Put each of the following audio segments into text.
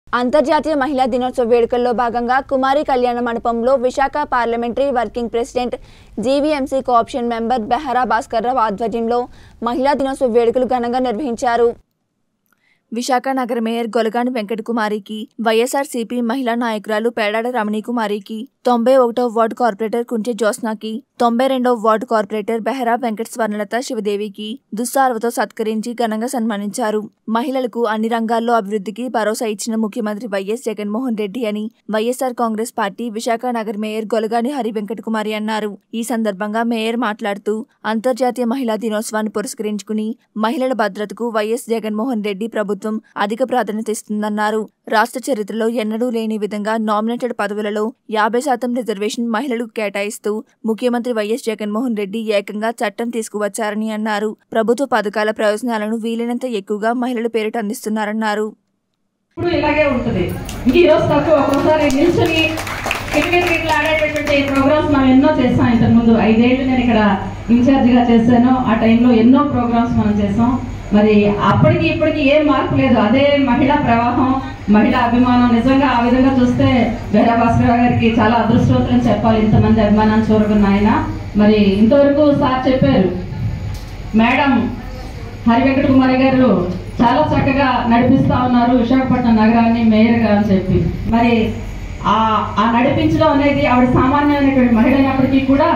అంతర్జాతీయ మహిళా దినోత్సవ వేడుకల్లో భాగంగా కుమారి కళ్యాణ మండపంలో Visakha parliamentary working president GVMC co-option member Behara Bhaskar Rao ఆధ్వర్యంలో మహిళా దినోత్సవ వేడుకలు ఘనంగా నిర్వహించారు విశాఖ నగర మేయర్ గొలగాని వెంకటకుమారికి వైఎస్ఆర్సీపీ మహిళా నాయకురాలు పేడాడ రమణీ కుమారికి తొంభై ఒకటో వార్డు కార్పొరేటర్ కుంచె జ్యోత్స్నాకి తొంభై రెండవ వార్డు కార్పొరేటర్ బెహరా వెంకట స్వర్ణలత శివదేవికి దుస్సార్వతో సత్కరించి ఘనంగా సన్మానించారు మహిళలకు అన్ని రంగాల్లో అభివృద్ధికి భరోసా ఇచ్చిన ముఖ్యమంత్రి వైఎస్ జగన్మోహన్ రెడ్డి అని YSR Congress party Visakha Nagar mayor Golagani Hari Venkatakumari అన్నారు ఈ సందర్భంగా మేయర్ మాట్లాడుతూ అంతర్జాతీయ మహిళా దినోత్సవాన్ని పురస్కరించుకుని మహిళల భద్రతకు వైఎస్ జగన్మోహన్ రెడ్డి ప్రభుత్వం అధిక ప్రాధాన్యత ఇస్తుందన్నారు రాష్ట్ర చరిత్రలో ఎన్నడూ లేని విధంగా నామినేటెడ్ పదవులలో యాభై శాతం రిజర్వేషన్ మహిళలకు కేటాయిస్తూ ముఖ్యమంత్రి వైఎస్ జగన్మోహన్ రెడ్డి ఏకంగా చట్టం తీసుకువచ్చారని అన్నారు ప్రభుత్వ పథకాల ప్రయోజనాలను వీలైనంత ఎక్కువగా మహిళల పేరిట అందిస్తున్నారన్నారు ఇప్పుడు ఇలాగే ఉంటుంది ఇంక ఈ రోజు తక్కువ ఒక్కోసారి నిల్చుని క్రికెట్ ఇట్లా ఆడేటటువంటి ప్రోగ్రామ్స్ మనం ఎన్నో చేసాం ఇంతకు ముందు ఐదేళ్లు నేను ఇక్కడ ఇన్ఛార్జ్ గా చేశాను ఆ టైంలో ఎన్నో ప్రోగ్రామ్స్ మనం చేసాం మరి అప్పటికి ఇప్పటికి ఏం మార్పు లేదు అదే మహిళా ప్రవాహం మహిళా అభిమానం నిజంగా ఆ విధంగా చూస్తే బెహరా భాస్కర్ గారికి చాలా అదృష్టవంతులని చెప్పాలి ఇంతమంది అభిమానాన్ని చూరకున్న ఆయన మరి ఇంతవరకు సార్ చెప్పారు మేడం హరి వెంకట కుమారి గారు చాలా చక్కగా నడిపిస్తా ఉన్నారు విశాఖపట్నం నగరాన్ని మేయర్గా అని చెప్పి మరి ఆ ఆ నడిపించడం అనేది ఆవిడ సామాన్యమైనటువంటి మహిళ అయినప్పటికీ కూడా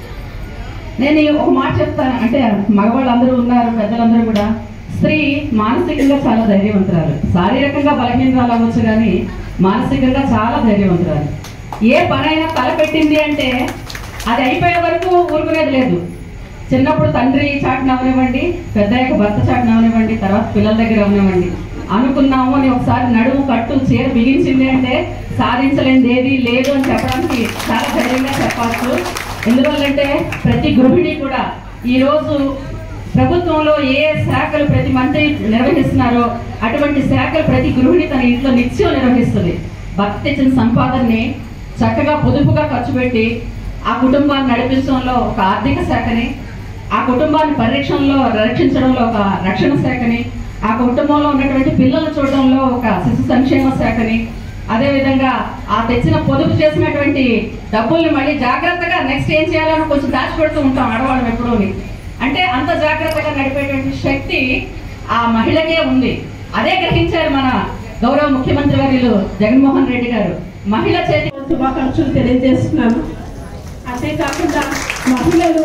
నేను ఈ ఒక మాట చెప్తాను అంటే మగవాళ్ళందరూ ఉన్నారు పెద్దలందరూ కూడా స్త్రీ మానసికంగా చాలా ధైర్యవంతురాలు శారీరకంగా బలహీనరాలు అవ్వచ్చు కానీ మానసికంగా చాలా ధైర్యవంతురాలు ఏ పనైనా తలపెట్టింది అంటే అది అయిపోయే వరకు ఊరుకునేది లేదు చిన్నప్పుడు తండ్రి చాటున అవనివ్వండి పెద్దయ్యాక భర్త చాటున అవనివ్వండి తర్వాత పిల్లల దగ్గర అవనివ్వండి అనుకున్నాము అని ఒకసారి నడుము కట్టు చీర బిగించింది అంటే సాధించలేనిది ఏది లేదు అని చెప్పడానికి చాలా ధైర్యంగా చెప్పచ్చు ఎందువల్లంటే ప్రతి గృహిణి కూడా ఈరోజు ప్రభుత్వంలో ఏ శాఖలు ప్రతి మంత్రి నిర్వహిస్తున్నారో అటువంటి శాఖలు ప్రతి గృహిణి తన ఇంట్లో నిత్యం నిర్వహిస్తుంది భర్త తెచ్చిన సంపాదనని చక్కగా పొదుపుగా ఖర్చు పెట్టి ఆ కుటుంబాన్ని నడిపించడంలో ఒక ఆర్థిక శాఖని ఆ కుటుంబాన్ని పరిరక్షణలో రక్షించడంలో ఒక రక్షణ శాఖని ఆ కుటుంబంలో ఉన్నటువంటి పిల్లలు చూడడంలో ఒక శిశు సంక్షేమ శాఖని అదేవిధంగా ఆ తెచ్చిన పొదుపు చేసినటువంటి డబ్బుల్ని మళ్ళీ జాగ్రత్తగా నెక్స్ట్ ఏం చేయాలని కొంచెం దాచిపెడుతూ ఉంటాం ఆడవాళ్ళం ఎప్పుడూని అంటే అంత జాగ్రత్తగా నడిపేటువంటి శక్తి ఆ మహిళకే ఉంది అదే గ్రహించారు మన గౌరవ ముఖ్యమంత్రి వర్యులు జగన్మోహన్ రెడ్డి గారు మహిళ చేతి శుభాకాంక్షలు తెలియజేస్తున్నాను అంతేకాకుండా మహిళలు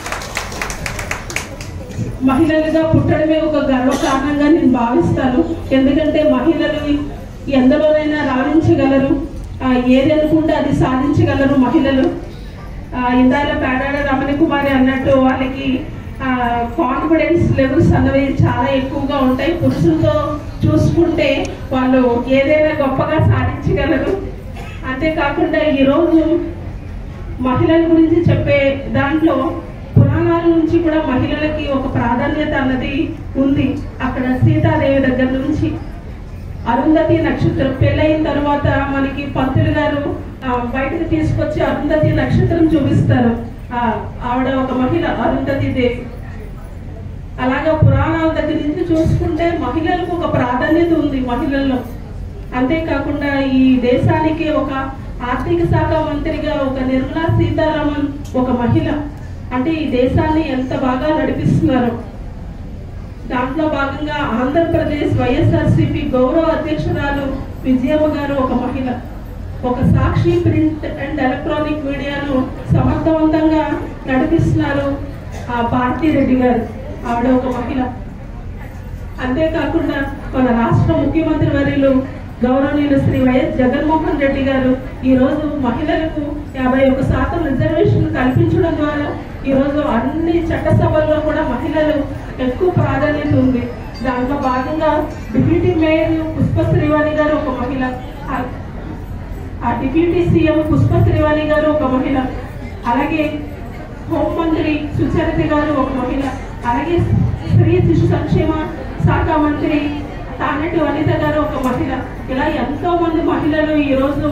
మహిళలుగా పుట్టడమే ఒక గర్వకారణంగా నేను భావిస్తాను ఎందుకంటే మహిళలు ఎందలోనైనా రాణించగలరు ఆ, ఏది అనుకుంటే అది సాధించగలరు మహిళలు ఆ, ఇందాక పేడాడ రమణ కుమారి అన్నట్టు వాళ్ళకి కాన్ఫిడెన్స్ లెవెల్స్ అన్నవి చాలా ఎక్కువగా ఉంటాయి పురుషులతో చూసుకుంటే వాళ్ళు ఏదైనా గొప్పగా సాధించగలరు అంతేకాకుండా ఈరోజు మహిళల గురించి చెప్పే దాంట్లో పురాణాల నుంచి కూడా మహిళలకి ఒక ప్రాధాన్యత అన్నది ఉంది అక్కడ సీతాదేవి దగ్గర నుంచి అరుంధతి నక్షత్రం పెళ్ళయిన తర్వాత మనకి పంతులు గారు ఆ, బయటకు తీసుకొచ్చి అరుంధతి నక్షత్రం చూపిస్తారు ఆ, ఆవిడ ఒక మహిళ అరుంధతి దేవి అలాగా పురాణాల దగ్గర నుంచి చూసుకుంటే మహిళలకు ఒక ప్రాధాన్యత ఉంది మహిళల్లో అంతేకాకుండా ఈ దేశానికి ఒక ఆర్థిక శాఖ మంత్రిగా ఒక నిర్మలా సీతారామన్ ఒక మహిళ అంటే ఈ దేశాన్ని ఎంత బాగా నడిపిస్తున్నారు దాంట్లో భాగంగా ఆంధ్రప్రదేశ్ వైఎస్ఆర్సీపీ గౌరవ అధ్యక్షురాలు విజయమ్మ గారు ఒక మహిళ ఒక సాక్షి ప్రింట్ అండ్ ఎలక్ట్రానిక్ మీడియాను సమర్థవంతంగా నడిపిస్తున్నారు ఆ భారతీ రెడ్డి గారు ఆవిడ ఒక మహిళ అంతేకాకుండా మన రాష్ట్ర ముఖ్యమంత్రి వర్యులు గౌరవనీయులు శ్రీ వైఎస్ జగన్మోహన్ రెడ్డి గారు ఈ రోజు మహిళలకు యాభై ఒక శాతం రిజర్వేషన్ కల్పించడం ద్వారా ఈ రోజు అన్ని చట్టసభల్లో కూడా మహిళలు ఎక్కువ ప్రాధాన్యత ఉంది దాంట్లో భాగంగా డిప్యూటీ మేయర్ పుష్ప శ్రీవాణి గారు ఒక మహిళ ఆ- ఆ డిప్యూటీ సీఎం పుష్ప శ్రీవాణి గారు ఒక మహిళ అలాగే హోంమంత్రి సుచరిత గారు ఒక మహిళ అలాగే స్త్రీ శిశు సంక్షేమ శాఖ మంత్రి తానటి వనిత గారు ఒక మహిళ ఇలా ఎంతో మంది మహిళలు ఈ రోజు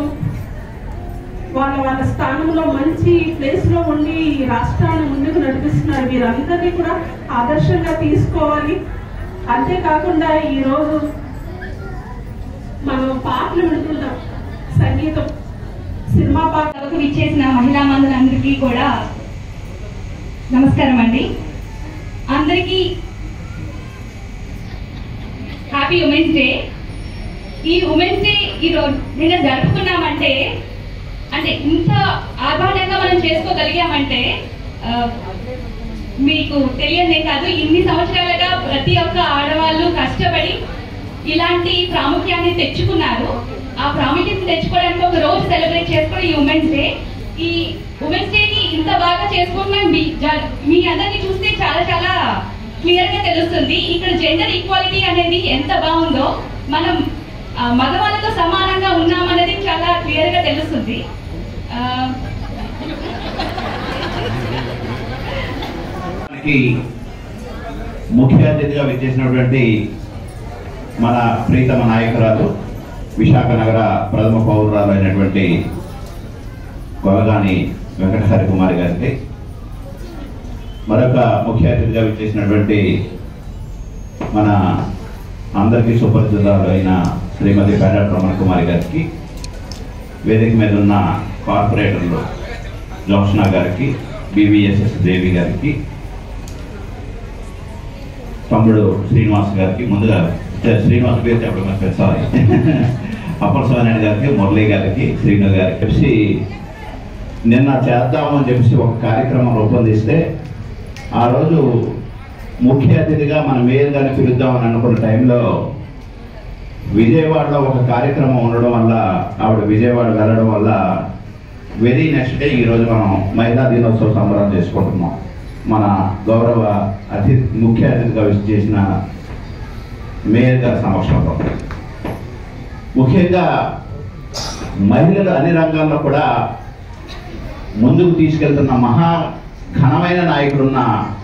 వాళ్ళ వాళ్ళ స్థానంలో మంచి ప్లేస్ లో ఉండి ఈ రాష్ట్రాన్ని ముందుకు నడిపిస్తున్నారు వీరందరినీ కూడా ఆదర్శంగా తీసుకోవాలి అంతేకాకుండా ఈ రోజు మనం పాటలు వింటుంటాం సంగీతం సినిమా పాట సభకు విచ్చేసిన మహిళా మందులందరికీ కూడా నమస్కారం అండి అందరికీ హ్యాపీ ఉమెన్స్ డే ఈ ఉమెన్స్ డే ఈ రోజు నిన్న జరుపుకున్నామంటే అంటే ఇంత ఆర్భాటంగా మనం చేసుకోగలిగామంటే ఆ, మీకు తెలియదే కాదు ఇన్ని సంవత్సరాలుగా ప్రతి ఒక్క ఆడవాళ్ళు కష్టపడి ఇలాంటి ప్రాముఖ్యాన్ని తెచ్చుకున్నారు ఆ ప్రాముఖ్యత తెచ్చుకోవడానికి ఒక రోజు సెలబ్రేట్ చేసుకోవడం ఈ ఉమెన్స్ డే ఈ ఉమెన్స్ డే ని ఇంత బాగా చేసుకుంటున్నాం మీ జ- మీ అందరినీ చూస్తే చాలా చాలా క్లియర్ గా తెలుస్తుంది ఇక్కడ జెండర్ ఈక్వాలిటీ అనేది ఎంత బాగుందో మనం ఆ, మగవాళ్ళతో సమానంగా ఉన్నామనేది చాలా క్లియర్ గా తెలుస్తుంది ఆ, మనకి ముఖ్య అతిథిగా విచ్చేసినటువంటి మన ప్రీతమ నాయకురాలు విశాఖ నగర ప్రథమ పౌరురాలు అయినటువంటి కొలగాని వెంకటహరి కుమారి గారికి మరొక ముఖ్య అతిథిగా విచ్చేసినటువంటి మన అందరికీ సుపరిచితురాలు అయిన శ్రీమతి పేడ రమణ కుమారి గారికి వేదిక మీద ఉన్న కార్పొరేటర్లు జోష్ణ గారికి బీవీఎస్ఎస్ దేవి గారికి తమ్ముడు శ్రీనివాస్ గారికి ముందుగా చే- శ్రీనివాస్ పేరు చెప్పడం మర్చిపోయాను, సారీ అప్పర్ సోనాయుడు గారికి మురళీ గారికి శ్రీను గారికి చెప్పి నిన్న చేద్దాము అని చెప్పేసి ఒక కార్యక్రమం రూపొందిస్తే ఆ రోజు ముఖ్య అతిథిగా మన మేయర్ గారిని పిలుద్దామని అనుకున్న టైంలో విజయవాడలో ఒక కార్యక్రమం ఉండడం వల్ల ఆవిడ విజయవాడ వెళ్ళడం వల్ల వెరీ నెక్స్ట్ డే ఈరోజు మనం మహిళా దినోత్సవ సంబరం చేసుకుంటున్నాం మన గౌరవ అతిథి ముఖ్య అతిథిగా విజిట్ చేసిన మేయర్ గారి సమక్షంలో ముఖ్యంగా మహిళలు అన్ని రంగాల్లో కూడా ముందుకు తీసుకెళ్తున్న మహా ఘనమైన నాయకుడున్న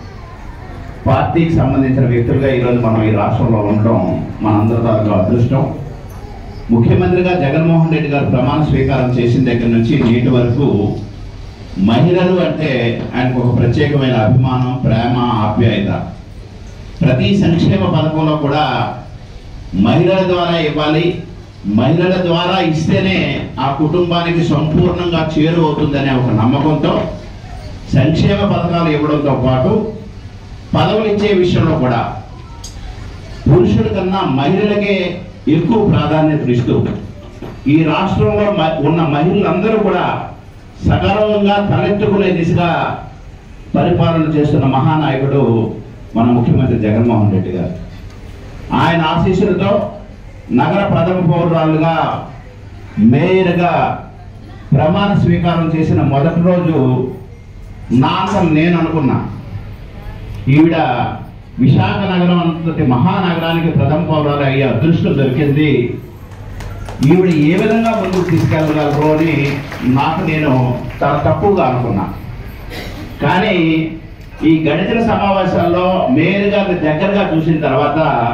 పార్టీకి సంబంధించిన వ్యక్తులుగా ఈరోజు మనం ఈ రాష్ట్రంలో ఉండడం మనందరి తాలూకు అదృష్టం ముఖ్యమంత్రిగా జగన్మోహన్ రెడ్డి గారు ప్రమాణ స్వీకారం చేసిన దగ్గర నుంచి నేటి వరకు మహిళలు అంటే ఆయనకు ఒక ప్రత్యేకమైన అభిమానం ప్రేమ ఆప్యాయత ప్రతి సంక్షేమ పథకంలో కూడా మహిళల ద్వారా ఇవ్వాలి మహిళల ద్వారా ఇస్తేనే ఆ కుటుంబానికి సంపూర్ణంగా చేరువవుతుందనే ఒక నమ్మకంతో సంక్షేమ పథకాలు ఇవ్వడంతో పాటు పదవులు ఇచ్చే విషయంలో కూడా పురుషుల కన్నా మహిళలకే ఎక్కువ ప్రాధాన్యత ఇస్తూ ఈ రాష్ట్రంలో మ- ఉన్న మహిళలందరూ కూడా సగర్వంగా తలెత్తుకునే దిశగా పరిపాలన చేస్తున్న మహానాయకుడు మన ముఖ్యమంత్రి జగన్మోహన్ రెడ్డి గారు ఆయన ఆశీస్సులతో నగర ప్రథమ పౌరురాలుగా మేయర్గా ప్రమాణ స్వీకారం చేసిన మొదటి రోజు నా అసలు నేను అనుకున్నా ఈవిడ విశాఖ నగరం అంతటి మహానగరానికి ప్రథమ పౌరాలు అయ్యే అదృష్టం దొరికింది ఈవిడ ఏ విధంగా ముందుకు తీసుకెళ్ళగలరు అని నాకు నేను చాలా తప్పుగా అనుకున్నా కానీ ఈ గడిచిన సమావేశాల్లో మేయర్ గారిని దగ్గరగా చూసిన తర్వాత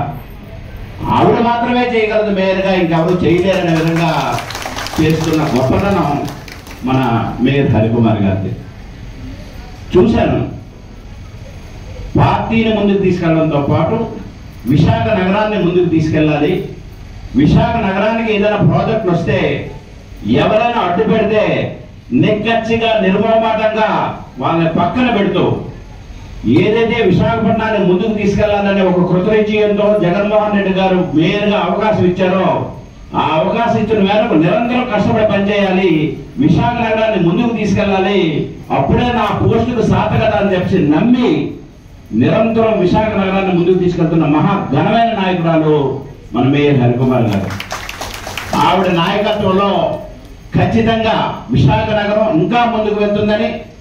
ఆవిడ మాత్రమే చేయగలదు మేయర్గా ఇంకెవరు చేయలేరనే విధంగా చేస్తున్న గొప్పతనం మన మేయర్ హరికుమార్ గారిది చూశాను పార్టీని ముందుకు తీసుకెళ్లడంతో పాటు విశాఖ నగరాన్ని ముందుకు తీసుకెళ్ళాలి విశాఖ నగరానికి ఏదైనా ప్రాజెక్టులు వస్తే ఎవరైనా అడ్డు పెడితే నిక్కచ్చిగా నిర్మమాటంగా వాళ్ళని పక్కన పెడుతూ ఏదైతే విశాఖపట్నాన్ని ముందుకు తీసుకెళ్లాలనే ఒక కృతనిశ్చయంతో జగన్మోహన్ రెడ్డి గారు మేయర్గా అవకాశం ఇచ్చారో ఆ అవకాశం ఇచ్చిన మేరకు నిరంతరం కష్టపడి పనిచేయాలి విశాఖ నగరాన్ని ముందుకు తీసుకెళ్ళాలి అప్పుడే నా పోస్టుకు సార్థకత అని చెప్పి నమ్మి నిరంతరం విశాఖ నగరాన్ని ముందుకు తీసుకెళ్తున్న మహా ఘనమైన నాయకురాలు మన మేయర్ హరికుమార్ గారు ఆవిడ నాయకత్వంలో ఖచ్చితంగా విశాఖ నగరం ఇంకా ముందుకు వెళ్తుందని